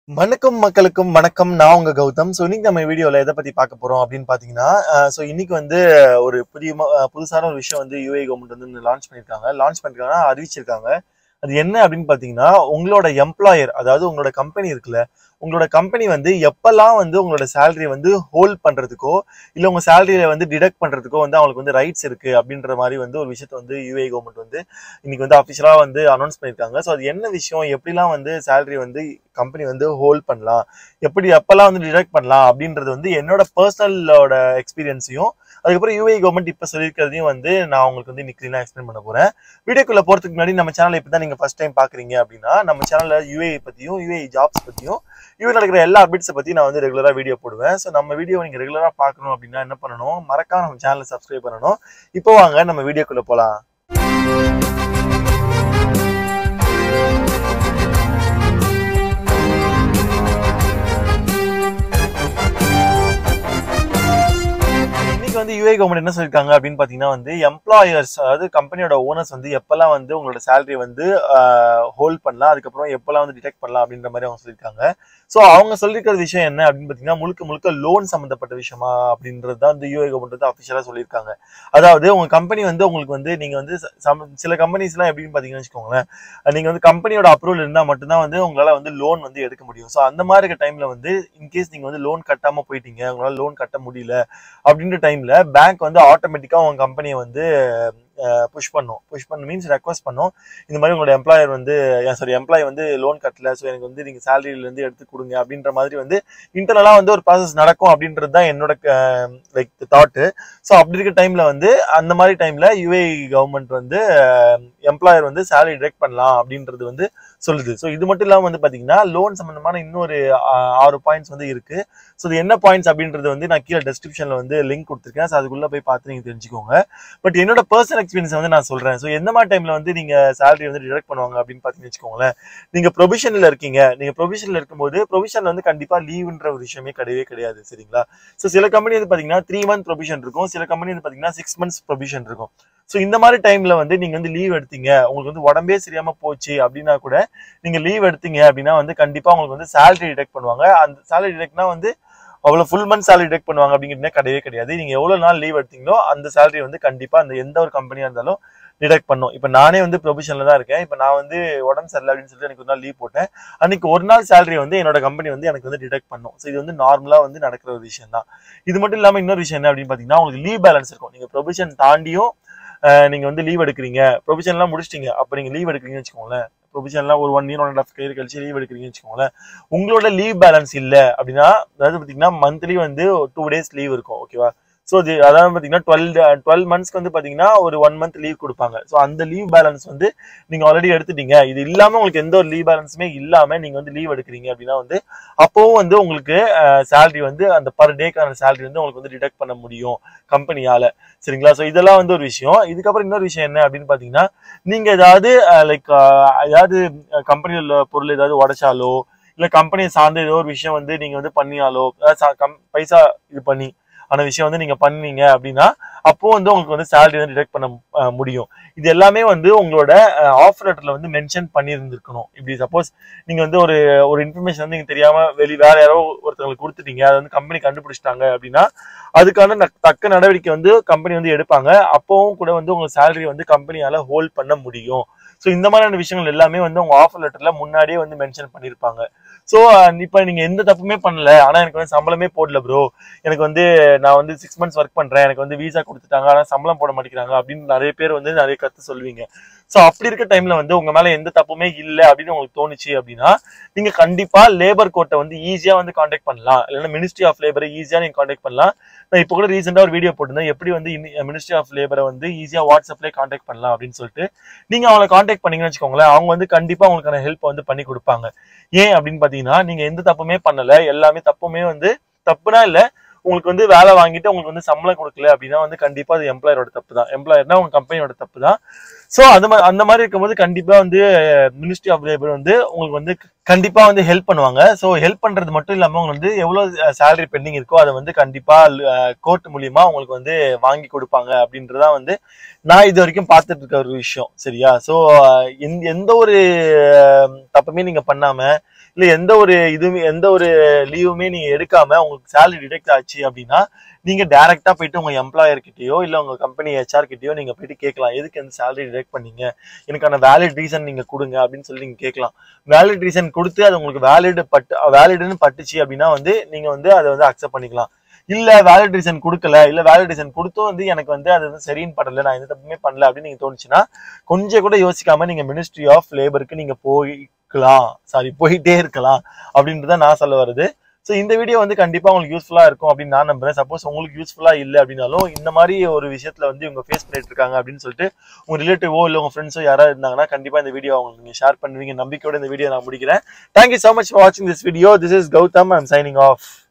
வணக்கம் மக்களுக்கும் வணக்கம் நான் உங்க கௌதம் ஸோ இன்னைக்கு நம்ம வீடியோல எதை பத்தி பார்க்க போறோம் அப்படின்னு பாத்தீங்கன்னா ஸோ இன்னைக்கு வந்து ஒரு புதிய ம- அஹ் புதுசான ஒரு விஷயம் வந்து யூஏ கவர்மெண்ட் வந்து லான்ச் பண்ணிருக்காங்க லான்ச் பண்ணிருக்காங்கன்னா அறிவிச்சிருக்காங்க அது என்ன அப்படின்னு பாத்தீங்கன்னா உங்களோட எம்ப்ளாயர் அதாவது உங்களோட கம்பெனி இருக்குல்ல உங்களோட கம்பெனி வந்து எப்பெல்லாம் வந்து உங்களோட சேலரி வந்து ஹோல்ட் பண்றதுக்கோ இல்ல உங்க சேலரியில வந்து டிடக்ட் பண்றதுக்கோ வந்து அவங்களுக்கு வந்து ரைட்ஸ் இருக்கு அப்படின்ற மாதிரி வந்து ஒரு விஷயத்த வந்து யூஏ கவர்மெண்ட் வந்து இன்னைக்கு வந்து அஃபிஷியலா வந்து அனௌன்ஸ் பண்ணிருக்காங்க ஸோ அது என்ன விஷயம் எப்படிலாம் வந்து சேலரி வந்து கம்பெனி வந்து ஹோல்ட் பண்ணலாம் எப்படி எப்பெல்லாம் வந்து டிடக்ட் பண்ணலாம் அப்படின்றது வந்து என்னோட பர்சனலோட எக்ஸ்பீரியன்ஸையும் அதுக்கப்புறம் யூஏ கவர்மெண்ட் இப்போ சொல்லியிருக்கிறதையும் வந்து நான் உங்களுக்கு வந்து இன்னைக்கு க்ளீனாக எக்ஸ்பிளைன் பண்ண போறேன் வீடியோக்குள்ள போறதுக்கு முன்னாடி நம்ம சேனலை இப்போ தான் நீங்க ஃபர்ஸ்ட் டைம் பாக்குறீங்க அப்படின்னா நம்ம சேனல்ல யூஏ பத்தியும் யூஏ ஜாப்ஸ் பத்தியும் யூஏ நடக்கிற எல்லா அப்டேட்ஸை பத்தி நான் வந்து ரெகுலரா வீடியோ போடுவேன் ஸோ நம்ம வீடியோ நீங்க ரெகுலரா பார்க்கணும் அப்படின்னா என்ன பண்ணணும் மறக்காம நம்ம சேனலை சப்ஸ்கிரைப் பண்ணணும் இப்போ வாங்க நம்ம வீடியோக்குள்ள போலாம் இன்னைக்கு வந்து யூஏ கவர்மெண்ட் என்ன சொல்லிருக்காங்க அப்படின்னு பாத்தீங்கன்னா வந்து எம்ப்ளாயர்ஸ் அதாவது கம்பெனியோட ஓனர்ஸ் வந்து எப்பெல்லாம் வந்து உங்களோட சேலரி வந்து ஹோல்ட் பண்ணலாம் அதுக்கப்புறம் எப்பெல்லாம் வந்து டிடெக்ட் பண்ணலாம் அப்படின்ற மாதிரி அவங்க சொல்லியிருக்காங்க ஸோ அவங்க சொல்லியிருக்கிற விஷயம் என்ன அப்படின்னு பாத்தீங்கன்னா முழுக்க முழுக்க லோன் சம்பந்தப்பட்ட விஷயமா அப்படின்றது தான் வந்து யூஏ கவர்மெண்ட் வந்து அஃபிஷியலா சொல்லியிருக்காங்க அதாவது உங்க கம்பெனி வந்து உங்களுக்கு வந்து நீங்க வந்து ச- சம- சில கம்பெனிஸ் எல்லாம் எப்படின்னு பாத்தீங்கன்னு வச்சுக்கோங்களேன் நீங்க வந்து கம்பெனியோட அப்ரூவல் இருந்தா மட்டும்தான் வந்து உங்களால வந்து லோன் வந்து எடுக்க முடியும் ஸோ அந்த மாதிரி இருக்க டைம்ல வந்து இன்கேஸ் நீங்க வந்து லோன் கட்டாம போயிட்டீங்க உங்களால லோன் கட்ட முடியல அப்படின்ற டைம்ல பேங்க் வந்து ஆட்டோமேட்டிக்கா உங்க கம்பெனியை வந்து புஷ் பண்ணும் புஷ் பண்ண மீன்ஸ் ரெக்வஸ்ட் பண்ணும் இந்த மாதிரி உங்களோட எம்ப்ளாயர் வந்து சாரி எம்ப்ளாய் வந்து லோன் கட்டல ஸோ எனக்கு வந்து நீங்க சேலரியில இருந்து எடுத்து கொடுங்க அப்படின்ற மாதிரி வந்து இன்டர்னலா வந்து ஒரு ப்ராசஸ் நடக்கும் அப்படின்றது தான் என்னோட லைக் தாட்டு ஸோ அப்படி இருக்க டைம்ல வந்து அந்த மாதிரி டைம்ல யுஏ கவர்மெண்ட் வந்து எம்ப்ளாயர் வந்து சேலரி டிரெக்ட் பண்ணலாம் அப்படின்றது வந்து சொல்லுது ஸோ இது மட்டும் இல்லாமல் வந்து பாத்தீங்கன்னா லோன் சம்பந்தமான இன்னொரு ஆ- ஆறு பாயிண்ட்ஸ் வந்து இருக்கு ஸோ இது என்ன பாயிண்ட்ஸ் அப்படின்றது வந்து நான் கீழே டெஸ்கிரிப்ஷன்ல வந்து லிங்க் கொடுத்துருக்கேன் ஸோ அதுக்குள்ள போய் பார்த்து நீங்க தெரிஞ்சுக்கோங்க பட் என்னோட பர்சனல் எக்ஸ்பீரியன்ஸ் வந்து நான் சொல்றேன் ஸோ எந்த மாதிரி டைம்ல வந்து நீங்க சேலரி வந்து டிடெக்ட் பண்ணுவாங்க அப்படின்னு பார்த்தீங்கன்னு வச்சுக்கோங்களேன் நீங்க ப்ரொவிஷன்ல இருக்கீங்க நீங்க ப்ரொவிஷன்ல இருக்கும்போது ப்ரொவிஷன்ல வந்து கண்டிப்பா லீவுன்ற ஒரு விஷயமே கிடையவே கிடையாது சரிங்களா ஸோ சில கம்பெனி வந்து பாத்தீங்கன்னா த்ரீ மந்த் ப்ரொவிஷன் இருக்கும் சில கம்பெனி வந்து பாத்தீங்கன்னா சிக்ஸ் மந்த்ஸ் ப்ரொவிஷன் இருக்கும் ஸோ இந்த மாதிரி டைம்ல வந்து நீங்க வந்து லீவ் எடுத்தீங்க உங்களுக்கு வந்து உடம்பே சரியாம போச்சு அப்படின்னா கூட நீங்க லீவ் எடுத்தீங்க அப்படின்னா வந்து கண்டிப்பா உங்களுக்கு வந்து சேலரி டிடெக்ட் பண்ணுவாங்க அந்த சேலரி டிடெக்ட்னா வந்து அவ்வளவு ஃபுல் மந்த் சேலரி டிடெக்ட் பண்ணுவாங்க அப்படிங்கிறது கிடையவே கிடையாது நீங்க எவ்வளவு நாள் லீவ் எடுத்தீங்களோ அந்த சேலரி வந்து கண்டிப்பா அந்த எந்த ஒரு கம்பெனியா இருந்தாலும் டிடெக்ட் பண்ணும் இப்போ நானே வந்து ப்ரொவிஷன்ல தான் இருக்கேன் இப்போ நான் வந்து உடம்பு சரியில்லை அப்படின்னு சொல்லிட்டு எனக்கு ஒரு நாள் லீவ் போட்டேன் அன்னைக்கு ஒரு நாள் சேலரி வந்து என்னோட கம்பெனி வந்து எனக்கு வந்து டிடெக்ட் பண்ணும் ஸோ இது வந்து நார்மலா வந்து நடக்கிற ஒரு விஷயம் தான் இது மட்டும் இல்லாம இன்னொரு விஷயம் என்ன அப்படின்னு பாத்தீங்கன்னா உங்களுக்கு லீவ் பேலன்ஸ் இருக்கும் நீங்க ப்ரொவிஷன் தாண்டியும் அஹ், நீங்க வந்து லீவ் எடுக்கிறீங்க ப்ரொவிஷன்லாம் முடிச்சிட்டீங்க அப்போ நீங்க லீவ் எடுக்கிறீங்கன்னு வச்சுக்கோங்களேன் ப்ரொவிஷன்லாம் ஒரு one year one and half year கழிச்சு லீவ் எடுக்கிறீங்கன்னு வச்சுக்கோங்களேன் உங்களோட லீவ் பேலன்ஸ் இல்ல அப்படின்னா அதாவது பாத்தீங்கன்னா மந்த்லி வந்து டூ டேஸ் லீவ் இருக்கும் ஓகேவா ஸோ இது அதாவது பாத்தீங்கன்னா டுவெல் டுவெல் மந்த்ஸ்க்கு வந்து பாத்தீங்கன்னா ஒரு ஒன் மந்த் லீவ் கொடுப்பாங்க ஸோ அந்த லீவ் பேலன்ஸ் வந்து நீங்க ஆல்ரெடி எடுத்துட்டீங்க இது இல்லாம உங்களுக்கு எந்த ஒரு லீவ் பேலன்ஸுமே இல்லாம நீங்க வந்து லீவ் எடுக்கிறீங்க அப்படின்னா வந்து அப்பவும் வந்து உங்களுக்கு சேலரி வந்து அந்த பர் டேக்கான சேலரி வந்து உங்களுக்கு வந்து டிடெக்ட் பண்ண முடியும் கம்பெனியால சரிங்களா ஸோ இதெல்லாம் வந்து ஒரு விஷயம் இதுக்கப்புறம் இன்னொரு விஷயம் என்ன அப்படின்னு பாத்தீங்கன்னா நீங்க ஏதாவது லைக் ஏதாவது கம்பெனியில் உள்ள பொருள் ஏதாவது உடைச்சாலோ இல்ல கம்பெனியை சார்ந்த ஏதோ ஒரு விஷயம் வந்து நீங்க வந்து பண்ணியாலோ அதாவது சா- கம்- பைசா இது பண்ணி ஆன விஷயம் வந்து நீங்க பண்ணீங்க அப்படின்னா அப்போ வந்து உங்களுக்கு வந்து சேலரி வந்து டிடெக்ட் பண்ண அஹ், முடியும் இது எல்லாமே வந்து உங்களோட ஆஃபர் லெட்டர்ல வந்து மென்ஷன் பண்ணியிருந்திருக்கணும் இப்படி சப்போஸ் நீங்க வந்து ஒரு ஒரு இன்ஃபர்மேஷன் வந்து நீங்க தெரியாம வெளி வேற யாரோ ஒருத்தவங்களுக்கு கொடுத்துட்டீங்க அதை வந்து கம்பெனி கண்டுபிடிச்சிட்டாங்க அப்படின்னா அதுக்கான ந- தக்க நடவடிக்கை வந்து கம்பெனி வந்து எடுப்பாங்க அப்பவும் கூட வந்து உங்க சேலரி வந்து கம்பெனியால ஹோல்ட் பண்ண முடியும் ஸோ இந்த மாதிரியான விஷயங்கள் எல்லாமே வந்து உங்க ஆஃபர் லெட்டர்ல முன்னாடியே வந்து மென்ஷன் பண்ணியிருப்பாங்க ஸோ இப்போ நீங்க எந்த தப்புமே பண்ணல ஆனா எனக்கு வந்து சம்பளமே போடல ப்ரோ எனக்கு வந்து நான் வந்து சிக்ஸ் மந்த்ஸ் ஒர்க் பண்றேன் எனக்கு வந்து விசா கொடுத்துட்டாங்க ஆனா சம்பளம் போட மாட்டேங்கிறாங்க அப்படின்னு நிறைய பேர் வந்து நிறைய கருத்து சொல்லுவீங்க ஸோ அப்படி இருக்க டைம்ல வந்து உங்க மேல எந்த தப்புமே இல்லை அப்படின்னு உங்களுக்கு தோணுச்சு அப்படின்னா நீங்க கண்டிப்பா லேபர் கோர்ட்டை வந்து ஈஸியா வந்து காண்டாக்ட் பண்ணலாம் இல்லைன்னா மினிஸ்ட்ரி ஆஃப் லேபரை ஈஸியா நீங்க காண்டாக்ட் பண்ணலாம் நான் இப்போ கூட ரீசெண்டா ஒரு வீடியோ போட்டிருந்தேன் எப்படி வந்து மினிஸ்ட்ரி ஆஃப் லேபரை வந்து ஈஸியா வாட்ஸ்அப்லேயே காண்டாக்ட் பண்ணலாம் அப்படின்னு சொல்லிட்டு நீங்க அவங்களை காண்டாக்ட் பண்ணீங்கன்னு வச்சுக்கோங்களேன் அவங்க வந்து கண்டிப்பா உங்களுக்கான ஹெல்ப் வந்து பண்ணி கொடுப்பாங்க ஏன் அப்படின்னு பாத்தீங்கன்னா நீங்க எந்த தப்புமே பண்ணல எல்லாமே தப்புமே வந்து தப்புனா இல்ல உங்களுக்கு வந்து வேலை வாங்கிட்டு உங்களுக்கு வந்து சம்பளம் கொடுக்கல அப்படின்னா வந்து கண்டிப்பா அது எம்ப்ளாயரோட தப்பு தான் எம்ப்ளாயர்னா உங்க கம்பெனியோட தப்பு தான் ஸோ அந்த மாதிரி அந்த மாதிரி இருக்கும்போது கண்டிப்பா வந்து மினிஸ்ட்ரி ஆஃப் லேபர் வந்து உங்களுக்கு வந்து கண்டிப்பா வந்து ஹெல்ப் பண்ணுவாங்க ஸோ ஹெல்ப் பண்றது மட்டும் இல்லாம உங்களுக்கு வந்து எவ்வளவு சேலரி பெண்டிங் இருக்கோ அதை வந்து கண்டிப்பா கோர்ட் மூலியமா உங்களுக்கு வந்து வாங்கி கொடுப்பாங்க அப்படின்றதா வந்து நான் இது வரைக்கும் பார்த்துட்டு இருக்க ஒரு விஷயம் சரியா ஸோ எந்த ஒரு அஹ், தப்புமே நீங்க பண்ணாம இல்ல எந்த ஒரு இதுவுமே எந்த ஒரு லீவுமே நீங்க எடுக்காம உங்களுக்கு சேலரி டிடெக்ட் ஆச்சு அப்படின்னா நீங்க டைரக்டா போயிட்டு உங்க எம்ப்ளாயர் கிட்டயோ இல்ல உங்க கம்பெனி ஹெச்ஆர் கிட்டயோ நீங்க போயிட்டு கேட்கலாம் எதுக்கு இந்த சேலரி டிடெக்ட் பண்ணீங்க எனக்கான வேலிட் ரீசன் நீங்க கொடுங்க அப்படின்னு சொல்லி நீங்க கேட்கலாம் வேலிட் ரீசன் கொடுத்து அது உங்களுக்கு வேலிட் பட்டு வேலிடுன்னு பட்டுச்சு அப்படின்னா வந்து நீங்க வந்து அதை வந்து அக்செப்ட் பண்ணிக்கலாம் இல்ல வேலிட் ரீசன் கொடுக்கல இல்ல வேலிட் ரீசன் கொடுத்தும் வந்து எனக்கு வந்து அது வந்து சரின்னு படல நான் எந்த தப்புமே பண்ணல அப்படின்னு நீங்க தோணுச்சுன்னா கொஞ்சம் கூட யோசிக்காம நீங்க மினிஸ்ட்ரி ஆஃப் லேபருக்கு நீங்க போய்க்கலாம் சாரி போயிட்டே இருக்கலாம் அப்படின்றத நான் சொல்ல வருது ஸோ இந்த வீடியோ வந்து கண்டிப்பா உங்களுக்கு யூஸ்ஃபுல்லா இருக்கும் அப்படின்னு நான் நம்புறேன் சப்போஸ் உங்களுக்கு யூஸ்ஃபுல்லா இல்லை அப்படின்னாலும் இந்த மாதிரி ஒரு விஷயத்துல வந்து இவங்க ஃபேஸ் பண்ணிட்டு இருக்காங்க அப்படின்னு சொல்லிட்டு உங்க ரிலேட்டிவோ இல்லை உங்க ஃப்ரெண்ட்ஸோ யாராவது இருந்தாங்கன்னா கண்டிப்பா இந்த வீடியோ அவங்களுக்கு நீங்க ஷேர் பண்ணுவீங்க நம்பிக்கையோட இந்த வீடியோ நான் முடிக்கிறேன் தேங்க்யூ so மச் ஃபார் வாட்சிங் this video this is Gautham I'm signing of